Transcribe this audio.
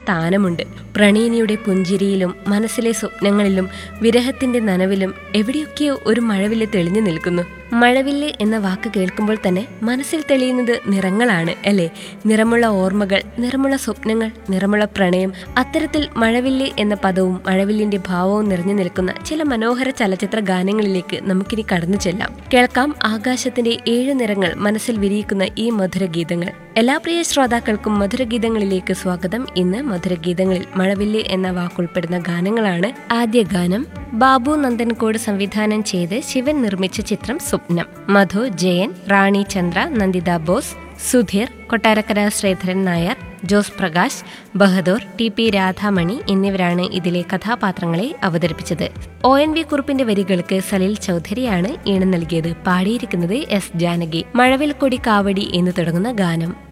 സ്ഥാനമുണ്ട് പ്രണയിനിയുടെ പുഞ്ചിരിയിലും മനസ്സിലെ സ്വപ്നങ്ങളിലും വിരഹത്തിന്റെ നനവിലും എവിടെയൊക്കെയോ ഒരു മഴവില്ല് തെളിഞ്ഞു നിൽക്കുന്നു മഴവില്ല് എന്ന വാക്ക് കേൾക്കുമ്പോൾ തന്നെ മനസ്സിൽ തെളിയുന്നത് നിറങ്ങളാണ് അല്ലേ നിറമുള്ള ഓർമ്മകൾ നിറമുള്ള സ്വപ്നങ്ങൾ നിറമുള്ള പ്രണയം അത്തരത്തിൽ മഴവില്ല് എന്ന പദവും മഴവില്ലിന്റെ ഭാവവും നിറഞ്ഞു നിൽക്കുന്ന ചില മനോഹര ചലച്ചിത്ര ഗാനങ്ങളിലേക്ക് നമുക്കിനി കടന്നു ചെല്ലാം കേൾക്കാം ആകാശത്തിന്റെ ഏഴ് നിറങ്ങൾ മനസ്സിൽ വിരിയിക്കുന്ന ഈ മധുരഗീതങ്ങൾ എല്ലാ പ്രിയ ശ്രോതാക്കൾക്കും മധുരഗീതങ്ങളിലേക്ക് സ്വാഗതം ഇന്ന് മധുരഗീതങ്ങളിൽ മഴവില്ല് എന്ന വാക്കുൾപ്പെടുന്ന ഗാനങ്ങളാണ് ആദ്യ ഗാനം ബാബു നന്ദൻകോട് സംവിധാനം ചെയ്ത് ശിവൻ നിർമ്മിച്ച ചിത്രം സ്വപ്നം മധു ജയൻ റാണി ചന്ദ്ര നന്ദിത ബോസ് സുധീർ കൊട്ടാരക്കര ശ്രീധരൻ നായർ ജോസ് പ്രകാശ് ബഹദൂർ ടി പി രാധാമണി എന്നിവരാണ് ഇതിലെ കഥാപാത്രങ്ങളെ അവതരിപ്പിച്ചത് ഒ എൻ വി കുറുപ്പിന്റെ വരികൾക്ക് സലീൽ ചൗധരിയാണ് ഈണം നൽകിയത് പാടിയിരിക്കുന്നത് എസ് ജാനകി മഴവിൽ കൊടി കാവടി എന്ന് തുടങ്ങുന്ന ഗാനം